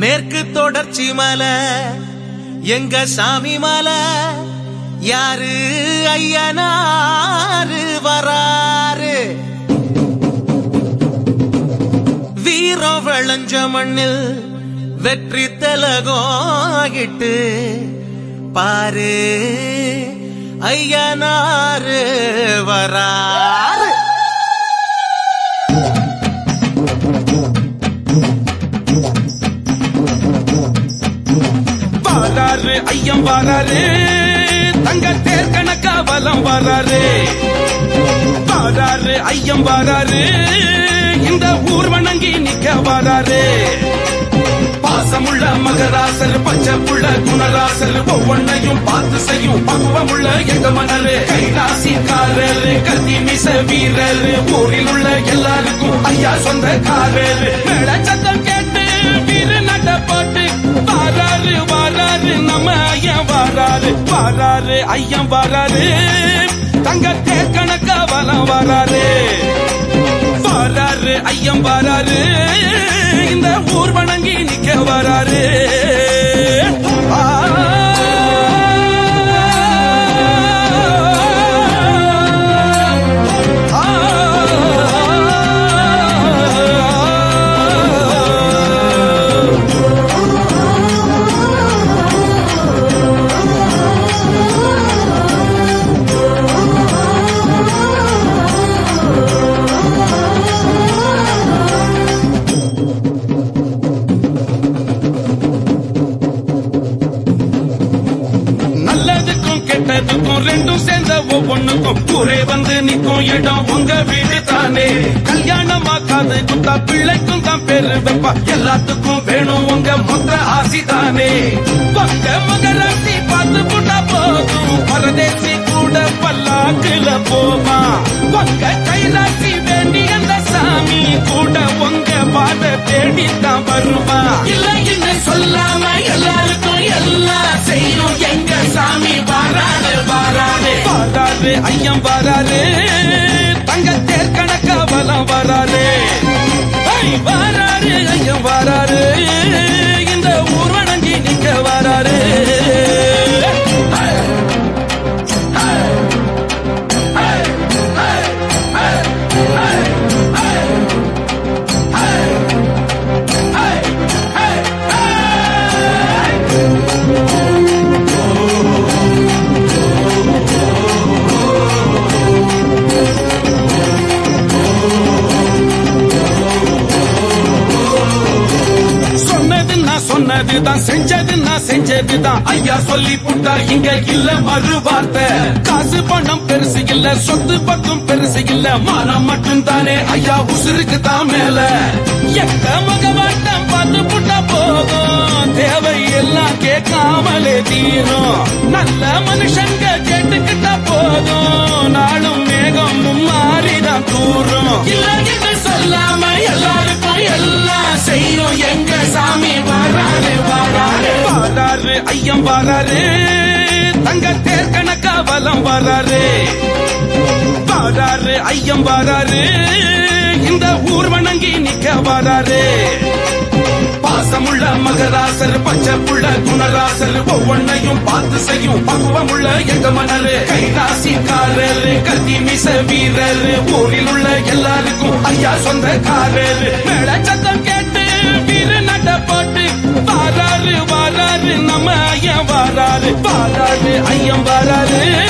மேற்கு தொடர்ச்சி மலை எங்க சாமி மலை யாரு ஐயனாரு வராரு வீரம் விளைஞ்ச மண்ணில் வெற்றி தலகோகிட்டு பாரு ஐயனாரு வராரு வாராரு ஐயம் வாராரு தங்க தேர் கணக்கா வலம் வாராரு வாராரு ஐயம் வாராரு இந்த ஊர் வணங்கி நிக்க வாராரு பாசமுள்ள மகராசர் பச்சை புள்ள குணராசர் ஒவ்வொன்னையும் பார்த்து செய்யும் பக்குவமுள்ள எங்க மணரு கைராசிக்காரரு கத்தி மிச வீரரு ஊரில் உள்ள எல்லாருக்கும் ஐயா சொந்தக்காரரு மேல சத்தம் கேட்டு வீர நட போட்டு வாராரு வாராரு நம்ம ஐயன் வாராரு வாராரு ஐயன் வாராரு தங்க தேர் கணக்கா வலம் வாராரு வாராரு ஐயம் வாராரு இந்த ஊர் வணங்கி நிக்க வராரு ஆ. நல்லதுக்கும் கெட்டதுக்கும் ரெண்டும் சேர்ந்த ஒவ்வொன்னுக்கும் ஊரே வந்து நிக்கும் இடம் உங்க வீடு தானே கல்யாணமாக்காது குத்தா பிள்ளைக்கும் தான் பேரு வைப்பா எல்லாத்துக்கும் வேணும் உங்க மொத்த ஆசி தானே பக்க மகராசி பார்த்து புட்டா போதும் பரதேசி கூட பல்லாக்குல போமா உங்க கைராசி வேண்டி அந்த சாமி கூட உங்க பாத தேடி தான் வருமா இல்லைன்னு சொல்லாம எல்லாருக்கும் எல்லாம் செய்யும் எங்க சாமி வாராரு வாராரு வாராரு ஐயம் வாராரு தங்க தேர் கணக்கா வலம் வராரு ஐ, வாராரு ஐயம் வாராரு இந்த ஊர் வணங்கி நிக்க வராரு சொன்னது நான் சொன்னதுதான் செஞ்சது நான் செஞ்சதுதான் ஐயா சொல்லி புட்டா இங்க இல்ல மறு வார்த்தை காசு பணம் பெருசு இல்ல சொத்து பக்கம் பெருசு இல்ல மானம் மட்டும் தானே ஐயா உசுருக்கு தான் மேல எந்த முகவாட்டம் பார்த்து புட்டா போதும் தேவை எல்லாம் கேட்காமலே தீரும் நல்ல மனுஷங்க கேட்டுக்கிட்டா போதும் நாளும் மேகம் மும்மாறிதான் தூரும் இல்ல என்று சொல்லாம எல்லாருக்கும் எல்லாம் செய்யும் எங்க சாமி வராரு வராரு வராரு ஐயம் வராரு தங்க தேர் கணக்கா வலம் வராரு வராரு ஐயம் வராரு இந்த ஊர் வணங்கி நிக்க வராரு பாசமுள்ள மகராசர் பச்சை புள்ள குணராசர் ஒவ்வொன்னையும் பார்த்து செய்யும் பக்குவமுள்ள எங்க மணரு கைராசிக்காரரு கத்தி மிச வீரரு ஊரில் உள்ள எல்லாருக்கும் ஐயா சொந்தக்காரரு மேல சத்தம் கேட்டு வீர நட போட்டு வாராரு வாராரு நம்ம ஐயன் வாராரு வாராரு ஐயம் வாராரு